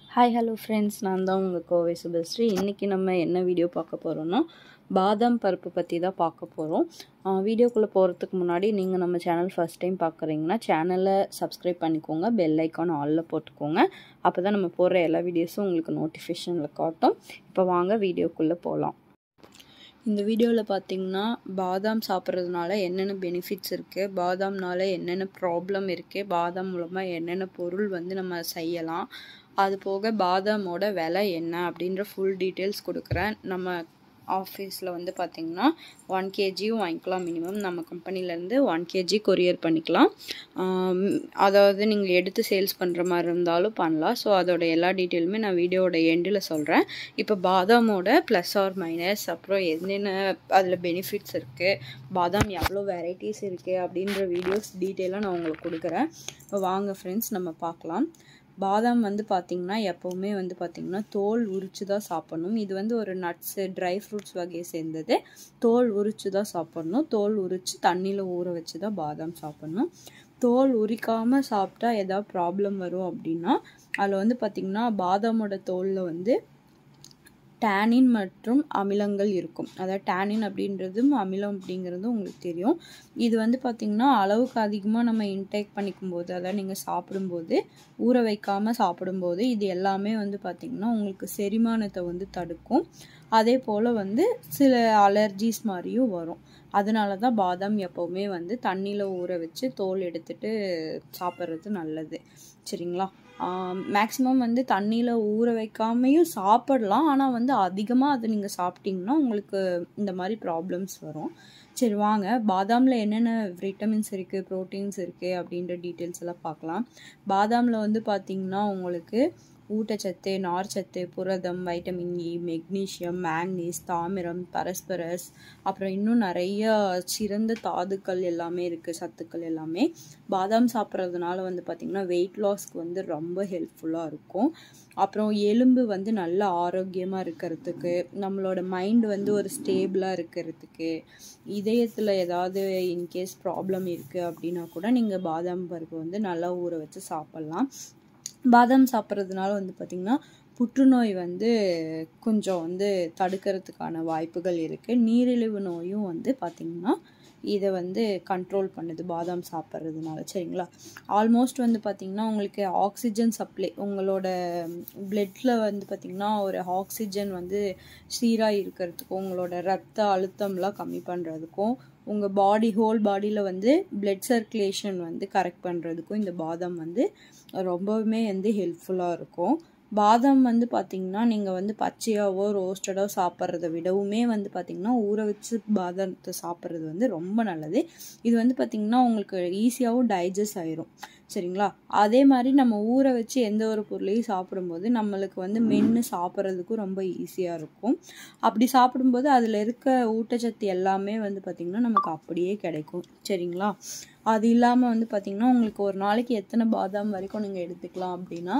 hi hello friends நான் தான் உங்கள் கோவை சுபஸ்ரீ இன்றைக்கி நம்ம என்ன வீடியோ பார்க்க போகிறோன்னா பாதாம் பருப்பு பற்றி தான் பார்க்க போகிறோம் வீடியோக்குள்ளே போகிறதுக்கு முன்னாடி நீங்கள் நம்ம சேனல் ஃபஸ்ட் டைம் பார்க்குறீங்கன்னா சேனலை சப்ஸ்கிரைப் பண்ணிக்கோங்க பெல் ஐக்கான் ஆலில் போட்டுக்கோங்க அப்போ தான் நம்ம போடுற எல்லா வீடியோஸும் உங்களுக்கு நோட்டிஃபிகேஷனில் காட்டும் இப்போ வாங்க வீடியோக்குள்ளே போகலாம் இந்த வீடியோவில் பார்த்தீங்கன்னா பாதாம் சாப்பிட்றதுனால என்னென்ன பெனிஃபிட்ஸ் இருக்குது பாதாம்னால என்னென்ன ப்ராப்ளம் இருக்குது பாதாம் மூலமாக என்னென்ன பொருள் வந்து நம்ம செய்யலாம் அது போக பாதாமோட விலை என்ன அப்படின்ற ஃபுல் டீட்டெயில்ஸ் கொடுக்குறேன் நம்ம ஆஃபீஸில் வந்து பார்த்திங்கன்னா ஒன் கேஜியும் வாங்கிக்கலாம் மினிமம் நம்ம கம்பெனிலேருந்து ஒன் கேஜி கொரியர் பண்ணிக்கலாம் அதாவது நீங்கள் எடுத்து சேல்ஸ் பண்ணுற மாதிரி இருந்தாலும் பண்ணலாம் ஸோ அதோட எல்லா டீட்டெயிலுமே நான் வீடியோட எண்டில் சொல்கிறேன் இப்போ பாதாமோட ப்ளஸ் ஆர் மைனஸ் அப்புறம் என்னென்ன அதில் பெனிஃபிட்ஸ் இருக்குது பாதாம் எவ்வளோ வெரைட்டிஸ் இருக்குது அப்படின்ற வீடியோஸ் டீட்டெயிலாக நான் உங்களுக்கு கொடுக்குறேன் இப்போ வாங்க ஃப்ரெண்ட்ஸ் நம்ம பார்க்கலாம் பாதாம் வந்து பார்த்திங்கன்னா எப்போவுமே வந்து பார்த்திங்கன்னா தோல் உரித்து தான் சாப்பிட்ணும் இது வந்து ஒரு நட்ஸு ட்ரை ஃப்ரூட்ஸ் வகையை சேர்ந்தது தோல் உரித்து தான் சாப்பிட்ணும் தோல் உரித்து தண்ணியில் ஊற வச்சு தான் பாதாம் சாப்பிட்ணும் தோல் உரிக்காமல் சாப்பிட்டா எதாவது ப்ராப்ளம் வரும் அப்படின்னா அதில் வந்து பார்த்திங்கன்னா பாதாமோட தோலில் வந்து டேனின் மற்றும் அமிலங்கள் இருக்கும் அதாவது டேனின் அப்படின்றதும் அமிலம் அப்படிங்கிறதும் உங்களுக்கு தெரியும் இது வந்து பார்த்திங்கன்னா அளவுக்கு அதிகமாக நம்ம இன்டேக் பண்ணிக்கும் போது அதாவது நீங்கள் சாப்பிடும்போது ஊற வைக்காமல் சாப்பிடும்போது இது எல்லாமே வந்து பார்த்திங்கன்னா உங்களுக்கு செரிமானத்தை வந்து தடுக்கும் அதே போல் வந்து சில அலர்ஜிஸ் மாதிரியும் வரும் அதனால தான் பாதாம் எப்போவுமே வந்து தண்ணியில் ஊற வச்சு தோல் எடுத்துட்டு சாப்பிட்றது நல்லது சரிங்களா மேக்ஸிமம் வந்து தண்ணியில் ஊற வைக்காமையும் சாப்பிடலாம் ஆனால் வந்து அதிகமாக அதை நீங்கள் சாப்பிட்டிங்கன்னா உங்களுக்கு இந்த மாதிரி ப்ராப்ளம்ஸ் வரும் சரி வாங்க பாதாமில் என்னென்ன விட்டமின்ஸ் இருக்குது ப்ரோட்டீன்ஸ் இருக்குது அப்படின்ற டீட்டெயில்ஸ் எல்லாம் பார்க்கலாம் பாதாமில் வந்து பார்த்திங்கன்னா உங்களுக்கு ஊட்டச்சத்து நார்ச்சத்து புரதம் வைட்டமின் இ மெக்னீஷியம் மேக்னீஸ் தாமிரம் பரஸ்பரஸ் அப்புறம் இன்னும் நிறைய சிறந்த தாதுக்கள் எல்லாமே இருக்குது சத்துக்கள் எல்லாமே பாதாம் சாப்பிட்றதுனால வந்து பார்த்திங்கன்னா வெயிட் லாஸ்க்கு வந்து ரொம்ப ஹெல்ப்ஃபுல்லாக இருக்கும் அப்புறம் எலும்பு வந்து நல்ல ஆரோக்கியமாக இருக்கிறதுக்கு நம்மளோட மைண்ட் வந்து ஒரு ஸ்டேபிளாக இருக்கிறதுக்கு இதயத்தில் ஏதாவது இன்கேஸ் ப்ராப்ளம் இருக்குது அப்படின்னா கூட நீங்கள் பாதாம் பருப்பு வந்து நல்லா ஊற வச்சு சாப்பிட்லாம் பாதாம் சாப்பிட்றதுனால வந்து பார்த்திங்கன்னா புற்றுநோய் வந்து கொஞ்சம் வந்து தடுக்கிறதுக்கான வாய்ப்புகள் இருக்குது நீரிழிவு நோயும் வந்து பார்த்திங்கன்னா இதை வந்து கண்ட்ரோல் பண்ணுது பாதாம் சாப்பிட்றதுனால சரிங்களா ஆல்மோஸ்ட் வந்து பார்த்திங்கன்னா உங்களுக்கு ஆக்சிஜன் சப்ளை உங்களோட பிளட்டில் வந்து பார்த்திங்கன்னா ஒரு ஆக்சிஜன் வந்து சீராக இருக்கிறதுக்கும் உங்களோட ரத்த அழுத்தம்லாம் கம்மி பண்ணுறதுக்கும் உங்கள் பாடி ஹோல் பாடியில் வந்து பிளட் சர்க்குலேஷன் வந்து கரெக்ட் பண்ணுறதுக்கும் இந்த பாதாம் வந்து ரொம்பவுமே வந்து ஹெல்ப்ஃபுல்லாக இருக்கும் பாதாம் வந்து பார்த்திங்கன்னா நீங்கள் வந்து பச்சையாவோ ரோஸ்டடோ சாப்பிட்றத விடவுமே வந்து பார்த்திங்கன்னா ஊற வச்சு பாதாமத்தை சாப்பிட்றது வந்து ரொம்ப நல்லது இது வந்து பார்த்திங்கன்னா உங்களுக்கு ஈஸியாகவும் டைஜஸ்ட் ஆயிரும் சரிங்களா அதே மாதிரி நம்ம ஊற வச்சு எந்த ஒரு பொருளையும் சாப்பிடும்போது நம்மளுக்கு வந்து மென்று சாப்பிட்றதுக்கும் ரொம்ப ஈஸியாக இருக்கும் அப்படி சாப்பிடும்போது அதில் இருக்க ஊட்டச்சத்து எல்லாமே வந்து பார்த்திங்கன்னா நமக்கு அப்படியே கிடைக்கும் சரிங்களா அது இல்லாமல் வந்து பார்த்திங்கன்னா உங்களுக்கு ஒரு நாளைக்கு எத்தனை பாதாம் வரைக்கும் நீங்கள் எடுத்துக்கலாம் அப்படின்னா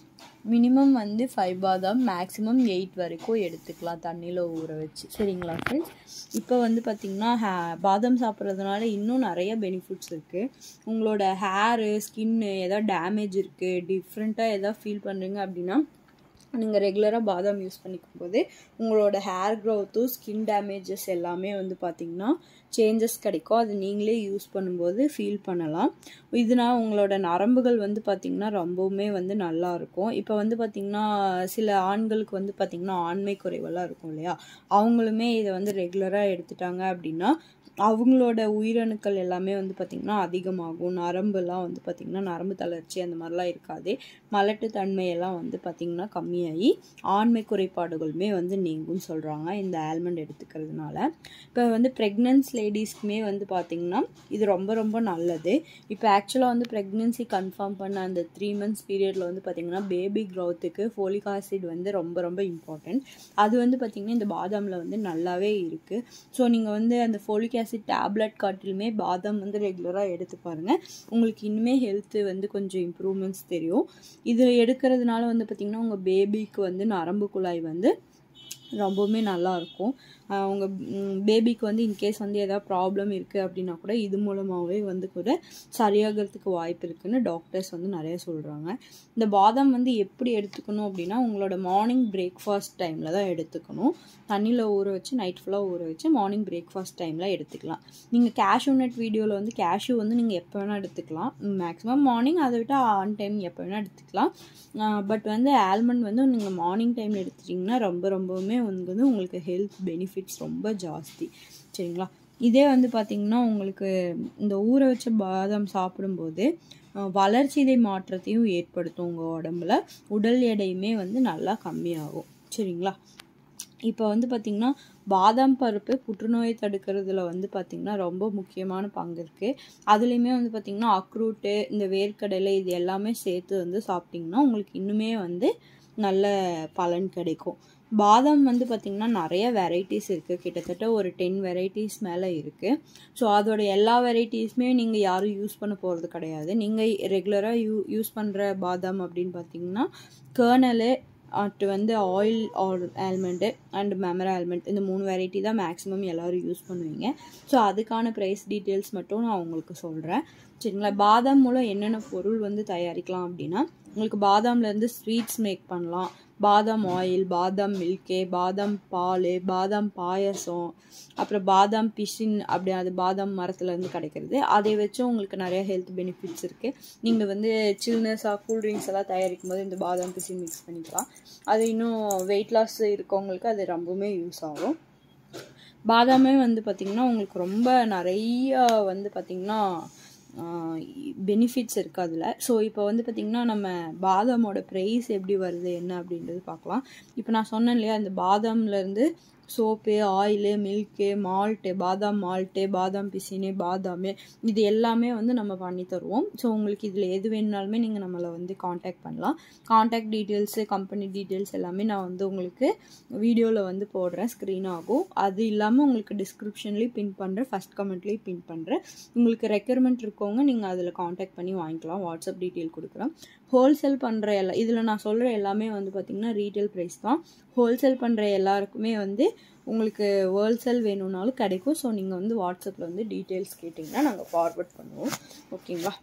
மினிமம் வந்து ஃபைவ் பாதாம் மேக்ஸிமம் எயிட் வரைக்கும் எடுத்துக்கலாம் தண்ணியில் ஊற வச்சு சரிங்களா ஃப்ரெண்ட்ஸ் இப்போ வந்து பார்த்திங்கன்னா ஹே பாதாம் சாப்பிட்றதுனால இன்னும் நிறைய பெனிஃபிட்ஸ் இருக்குது உங்களோட ஹேரு ஸ்கின்னு எதாவது டேமேஜ் இருக்குது டிஃப்ரெண்ட்டாக எதாவது ஃபீல் பண்ணுறீங்க அப்படின்னா நீங்கள் ரெகுலராக பாதாம் யூஸ் பண்ணிக்கும் போது உங்களோட ஹேர் க்ரோத்தும் ஸ்கின் டேமேஜஸ் எல்லாமே வந்து பார்த்திங்கன்னா சேஞ்சஸ் கிடைக்கும் அது நீங்களே யூஸ் பண்ணும்போது ஃபீல் பண்ணலாம் இதனால் உங்களோட நரம்புகள் வந்து பார்த்திங்கன்னா ரொம்பவுமே வந்து நல்லாயிருக்கும் இப்போ வந்து பார்த்திங்கன்னா சில ஆண்களுக்கு வந்து பார்த்திங்கன்னா ஆண்மை குறைவெல்லாம் இருக்கும் இல்லையா அவங்களுமே இதை வந்து ரெகுலராக எடுத்துட்டாங்க அப்படின்னா அவங்களோட உயிரணுக்கள் எல்லாமே வந்து பார்த்திங்கன்னா அதிகமாகும் நரம்புலாம் வந்து பார்த்திங்கன்னா நரம்பு தளர்ச்சி அந்த மாதிரிலாம் இருக்காது மலட்டு தன்மையெல்லாம் வந்து பார்த்திங்கன்னா கம்மியாகி ஆண்மை குறைபாடுகளுமே வந்து நீங்கும்னு சொல்கிறாங்க இந்த ஆல்மண்ட் எடுத்துக்கிறதுனால இப்போ வந்து ப்ரெக்னன்ஸ் லேடிஸ்க்குமே வந்து பார்த்திங்கன்னா இது ரொம்ப ரொம்ப நல்லது இப்போ ஆக்சுவலாக வந்து ப்ரெக்னென்சி கன்ஃபார்ம் பண்ண அந்த த்ரீ மந்த்ஸ் பீரியடில் வந்து பார்த்திங்கன்னா பேபி க்ரோத்துக்கு ஃபோலிக் ஆசிட் வந்து ரொம்ப ரொம்ப இம்பார்ட்டண்ட் அது வந்து பார்த்திங்கன்னா இந்த பாதாமில் வந்து நல்லாவே இருக்குது ஸோ நீங்கள் வந்து அந்த ஃபோலிக் ஆசிட் டேப்லெட் காட்டிலுமே பாதாம் வந்து ரெகுலராக எடுத்து பாருங்கள் உங்களுக்கு இன்னுமே ஹெல்த்து வந்து கொஞ்சம் இம்ப்ரூவ்மெண்ட்ஸ் தெரியும் இது எடுக்கிறதுனால வந்து பார்த்திங்கன்னா உங்கள் பேபிக்கு வந்து நரம்பு குழாய் வந்து ரொம்பவுமே நல்லாயிருக்கும் உங்கள் பேபிக்கு வந்து இன்கேஸ் வந்து ஏதாவது ப்ராப்ளம் இருக்குது அப்படின்னா கூட இது மூலமாகவே வந்து கூட சரியாகிறதுக்கு வாய்ப்பு இருக்குன்னு டாக்டர்ஸ் வந்து நிறைய சொல்கிறாங்க இந்த பாதாம் வந்து எப்படி எடுத்துக்கணும் அப்படின்னா உங்களோட மார்னிங் பிரேக்ஃபாஸ்ட் டைமில் தான் எடுத்துக்கணும் தண்ணியில் ஊற வச்சு நைட் ஃபுல்லாக ஊற வச்சு மார்னிங் பிரேக்ஃபாஸ்ட் டைமில் எடுத்துக்கலாம் நீங்கள் கேஷ்யூ நட் வீடியோவில் வந்து கேஷ்யூ வந்து நீங்கள் எப்போ வேணால் எடுத்துக்கலாம் மேக்ஸிமம் மார்னிங் அதை விட்டு ஆன் டைம் எப்போ வேணால் எடுத்துக்கலாம் பட் வந்து ஆல்மண்ட் வந்து நீங்கள் மார்னிங் டைமில் எடுத்துட்டிங்கன்னா ரொம்ப ரொம்பவுமே வந்து உங்களுக்கு ஹெல்த் பெனிஃபிட்ஸ் ரொம்ப ஜாஸ்தி சரிங்களா இதே வந்து பார்த்திங்கன்னா உங்களுக்கு இந்த ஊற வச்ச பாதாம் சாப்பிடும்போது வளர்ச்சிதை மாற்றத்தையும் ஏற்படுத்தும் உங்கள் உடம்புல உடல் எடையுமே வந்து நல்லா கம்மியாகும் சரிங்களா இப்போ வந்து பார்த்திங்கன்னா பாதாம் பருப்பு புற்றுநோயை தடுக்கிறதுல வந்து பார்த்திங்கன்னா ரொம்ப முக்கியமான பங்கு இருக்குது அதுலேயுமே வந்து பார்த்திங்கன்னா அக்ரூட்டு இந்த வேர்க்கடலை இது எல்லாமே சேர்த்து வந்து சாப்பிட்டிங்கன்னா உங்களுக்கு இன்னுமே வந்து நல்ல பலன் கிடைக்கும் பாதாம் வந்து பார்த்திங்கன்னா நிறைய வெரைட்டிஸ் இருக்குது கிட்டத்தட்ட ஒரு டென் வெரைட்டிஸ் மேலே இருக்குது ஸோ அதோட எல்லா வெரைட்டிஸுமே நீங்கள் யாரும் யூஸ் பண்ண போகிறது கிடையாது நீங்கள் ரெகுலராக யூ யூஸ் பண்ணுற பாதாம் அப்படின்னு பார்த்தீங்கன்னா கேர்னலு அட்டு வந்து oil or almond and Mamra almond இந்த மூணு வெரைட்டி தான் மேக்ஸிமம் எல்லோரும் யூஸ் பண்ணுவீங்க ஸோ அதுக்கான ப்ரைஸ் டீட்டெயில்ஸ் மட்டும் நான் உங்களுக்கு சொல்கிறேன் சரிங்களா பாதாம் மூலம் என்னென்ன பொருள் வந்து தயாரிக்கலாம் அப்படின்னா உங்களுக்கு பாதாம்லேருந்து ஸ்வீட்ஸ் மேக் பண்ணலாம் பாதாம் ஆயில் பாதாம் மில்கே பாதாம் பால் பாதாம் பாயசம் அப்புறம் பாதாம் பிஷின் அப்படி அது பாதாம் மரத்துலேருந்து கிடைக்கிறது அதை வச்சும் உங்களுக்கு நிறைய ஹெல்த் பெனிஃபிட்ஸ் இருக்குது நீங்கள் வந்து சில்னஸாக கூல்ட்ரிங்க்ஸ் எல்லாம் தயாரிக்கும் போது இந்த பாதாம் பிஷின் மிக்ஸ் பண்ணிக்கலாம் அது இன்னும் வெயிட் லாஸ் இருக்கவங்களுக்கு அது ரொம்பவுமே யூஸ் ஆகும் பாதாமே வந்து பார்த்திங்கன்னா உங்களுக்கு ரொம்ப நிறைய வந்து பார்த்திங்கன்னா பெனிஃபிட்ஸ் இருக்குது அதில் ஸோ இப்போ வந்து பார்த்திங்கன்னா நம்ம பாதாமோட ப்ரைஸ் எப்படி வருது என்ன அப்படின்றது பார்க்கலாம் இப்போ நான் சொன்னேன் இல்லையா இந்த பாதாம்லேருந்து சோப்பு ஆயிலு மில்க்கு மால்ட்டு பாதாம் மால்ட்டு பாதாம் பிசினு பாதாமு இது எல்லாமே வந்து நம்ம பண்ணி தருவோம் ஸோ உங்களுக்கு இதில் எது வேணுனாலுமே நீங்கள் நம்மளை வந்து காண்டாக்ட் பண்ணலாம் காண்டாக்ட் டீட்டெயில்ஸு கம்பெனி டீட்டெயில்ஸ் எல்லாமே நான் வந்து உங்களுக்கு வீடியோவில் வந்து போடுறேன் ஸ்க்ரீன் ஆகும் அது இல்லாமல் உங்களுக்கு டிஸ்கிரிப்ஷன்லேயும் பின் பண்ணுறேன் ஃபஸ்ட் கமெண்ட்லேயும் பின் பண்ணுறேன் உங்களுக்கு ரெக்யர்மெண்ட் இருக்கவங்க நீங்கள் அதில் காண்டாக்ட் பண்ணி வாங்கிக்கலாம் வாட்ஸ்அப் டீட்டெயில் கொடுக்குறேன் ஹோல்சேல் பண்ணுற எல்லா இதில் நான் சொல்கிற எல்லாமே வந்து பார்த்திங்கன்னா ரீட்டைல் ப்ரைஸ் தான் ஹோல்சேல் பண்ணுற எல்லாருக்குமே வந்து உங்களுக்கு ஹோல்சேல் வேணும்னாலும் கிடைக்கும் ஸோ நீங்கள் வந்து வாட்ஸ்அப்பில் வந்து டீட்டெயில்ஸ் கேட்டிங்கன்னா நாங்கள் ஃபார்வர்ட் பண்ணுவோம் ஓகேங்களா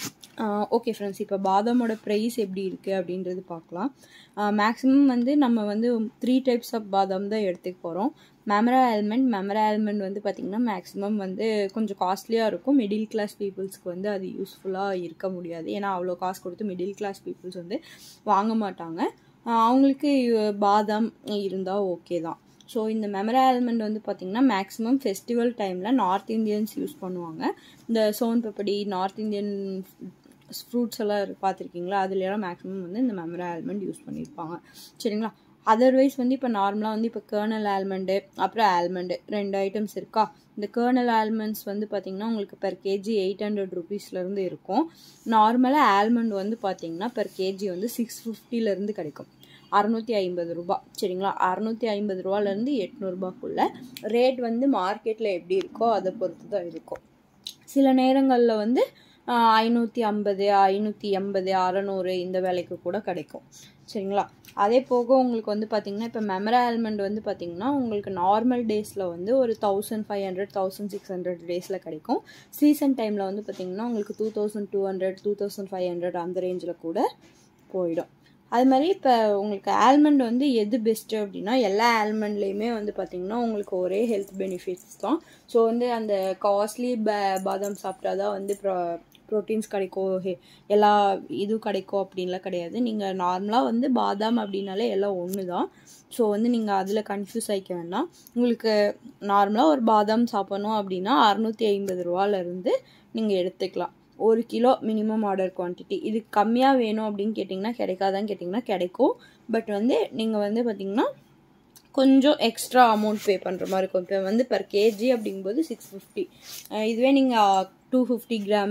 ஓகே ஃப்ரெண்ட்ஸ் இப்போ பாதாமோட ப்ரைஸ் எப்படி இருக்குது அப்படின்றது பார்க்கலாம் மேக்ஸிமம் வந்து நம்ம வந்து த்ரீ டைப்ஸ் ஆஃப் பாதாம் தான் எடுத்துக்க போகிறோம் மெமரா ஆல்மண்ட் மெமரா ஆல்மண்ட் வந்து பார்த்திங்கன்னா மேக்ஸிமம் வந்து கொஞ்சம் காஸ்ட்லியாக இருக்கும் மிடில் கிளாஸ் பீப்புள்ஸ்க்கு வந்து அது யூஸ்ஃபுல்லாக இருக்க முடியாது ஏன்னா அவ்வளோ காசு கொடுத்து மிடில் கிளாஸ் பீப்புள்ஸ் வந்து வாங்க மாட்டாங்க அவங்களுக்கு பாதாம் இருந்தால் ஓகே தான் ஸோ இந்த மெமரா ஆல்மண்ட் வந்து பார்த்திங்கன்னா மேக்ஸிமம் ஃபெஸ்டிவல் டைமில் நார்த் இந்தியன்ஸ் யூஸ் பண்ணுவாங்க இந்த soan papdi north Indian fruits எல்லாம் பார்த்துருக்கீங்களா அதுலலாம் மேக்ஸிமம் வந்து இந்த மெமரா ஆல்மண்ட் யூஸ் பண்ணியிருப்பாங்க சரிங்களா அதர்வைஸ் வந்து இப்போ நார்மலாக வந்து இப்போ கேர்னல் ஆல்மண்டு அப்புறம் ஆல்மண்டு ரெண்டு ஐட்டம்ஸ் இருக்கா இந்த கேர்னல் ஆல்மண்ட்ஸ் வந்து பார்த்திங்கன்னா உங்களுக்கு பெர் கேஜி எயிட் ஹண்ட்ரட் ருபீஸ்லேருந்து இருக்கும் நார்மலாக ஆல்மண்ட் வந்து பார்த்திங்கன்னா பெர் கேஜி வந்து சிக்ஸ் ஃபிஃப்டிலேருந்து கிடைக்கும் அறநூற்றி ஐம்பது ரூபா சரிங்களா அறநூற்றி ஐம்பது ரூபாலேருந்து எட்நூறுபாக்குள்ள ரேட் வந்து மார்க்கெட்டில் எப்படி இருக்கோ அதை பொறுத்து தான் இருக்கும் சில நேரங்களில் வந்து ஐநூற்றி ஐம்பது ஐநூற்றி எண்பது அறநூறு இந்த விலைக்கு கூட கிடைக்கும் சரிங்களா அதே போக உங்களுக்கு வந்து பார்த்திங்கன்னா இப்போ மெமரா ஆல்மண்ட் வந்து பார்த்திங்கன்னா உங்களுக்கு நார்மல் டேஸில் வந்து ஒரு thousand five hundred thousand six hundred டேஸில் கிடைக்கும் சீசன் டைமில் வந்து பார்த்திங்கன்னா உங்களுக்கு two thousand two hundred two thousand five hundred அந்த ரேஞ்சில் கூட போயிடும் அது மாதிரி இப்போ உங்களுக்கு ஆல்மண்ட் வந்து எது பெஸ்ட்டு அப்படின்னா எல்லா ஆல்மண்ட்லேயுமே வந்து பார்த்திங்கன்னா உங்களுக்கு ஒரே ஹெல்த் பெனிஃபிட்ஸ் தான் ஸோ வந்து அந்த காஸ்ட்லி ப பாதாம் சாப்பிட்டா தான் வந்து ப்ரோ ப்ரோட்டீன்ஸ் கிடைக்கும் ஹெ எல்லா இதுவும் கிடைக்கும் அப்படின்லாம் கிடையாது நீங்கள் நார்மலாக வந்து பாதாம் அப்படின்னாலே எல்லாம் ஒன்று தான் ஸோ வந்து நீங்கள் அதில் கன்ஃபியூஸ் ஆகிக்க வேண்டாம் உங்களுக்கு நார்மலாக ஒரு பாதாம் சாப்பிட்ணும் அப்படின்னா அறநூற்றி ஐம்பது ரூபாலேருந்து நீங்கள் எடுத்துக்கலாம் ஒரு கிலோ மினிமம் ஆர்டர் குவான்டிட்டி இது கம்மியாக வேணும் அப்படின்னு கேட்டிங்கன்னா கிடைக்காதான்னு கேட்டிங்கன்னா கிடைக்கும் பட் வந்து நீங்கள் வந்து பார்த்திங்கன்னா கொஞ்சம் எக்ஸ்ட்ரா அமௌண்ட் பே பண்ணுற மாதிரி இருக்கும் இப்போ வந்து பர் கேஜி அப்படிங்கும்போது சிக்ஸ் ஃபிஃப்டி இதுவே நீங்கள் two fifty gram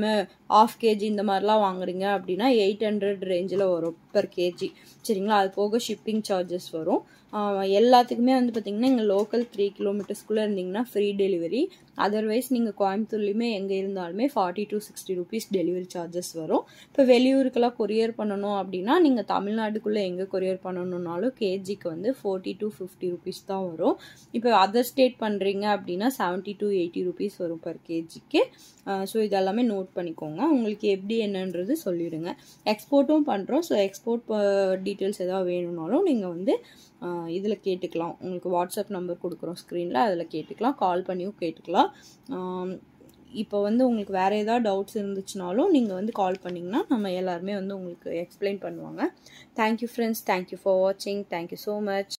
of KG இந்த மாதிரிலாம் வாங்குறீங்க அப்படின்னா எயிட் ஹண்ட்ரட் ரேஞ்சில் வரும் பெர் கேஜி சரிங்களா அது போக ஷிப்பிங் சார்ஜஸ் வரும் எல்லாத்துக்குமே வந்து பார்த்திங்கன்னா இங்கே லோக்கல் த்ரீ கிலோமீட்டர்ஸ்குள்ளே இருந்தீங்கன்னா ஃப்ரீ டெலிவரி அதர்வைஸ் நீங்கள் கோயம்புத்தூர்லேயுமே எங்கே இருந்தாலுமே forty to sixty rupees delivery charges வரும் இப்போ வெளியூருக்கெல்லாம் கொரியர் பண்ணணும் அப்படின்னா நீங்கள் தமிழ்நாட்டுக்குள்ளே எங்கே கொரியர் பண்ணணுன்னாலும் கேஜிக்கு வந்து ஃபோர்ட்டி டு ஃபிஃப்டி ருபீஸ் தான் வரும் இப்போ அதர் ஸ்டேட் பண்ணுறீங்க அப்படின்னா செவன்ட்டி டு எயிட்டி ருபீஸ் வரும் பர் கேஜிக்கு ஸோ இதெல்லாமே நோட் பண்ணிக்கோங்க உங்களுக்கு எப்படி என்னன்றது சொல்லிவிடுங்க எக்ஸ்போர்ட்டும் பண்ணுறோம் ஸோ எக்ஸ்போர்ட் டீட்டெயில்ஸ் எதாவது வேணும்னாலும் நீங்கள் வந்து இதில் கேட்டுக்கலாம் உங்களுக்கு வாட்ஸ்அப் நம்பர் கொடுக்குறோம் ஸ்க்ரீனில் அதில் கேட்டுக்கலாம் கால் பண்ணியும் கேட்டுக்கலாம் இப்போ வந்து உங்களுக்கு வேறு ஏதாவது டவுட்ஸ் இருந்துச்சுனாலும் நீங்கள் வந்து கால் பண்ணிங்கன்னா நம்ம எல்லாருமே வந்து உங்களுக்கு எக்ஸ்பிளைன் பண்ணுவாங்க தேங்க்யூ ஃப்ரெண்ட்ஸ் தேங்க்யூ ஃபார் வாட்சிங் தேங்க்யூ ஸோ மச்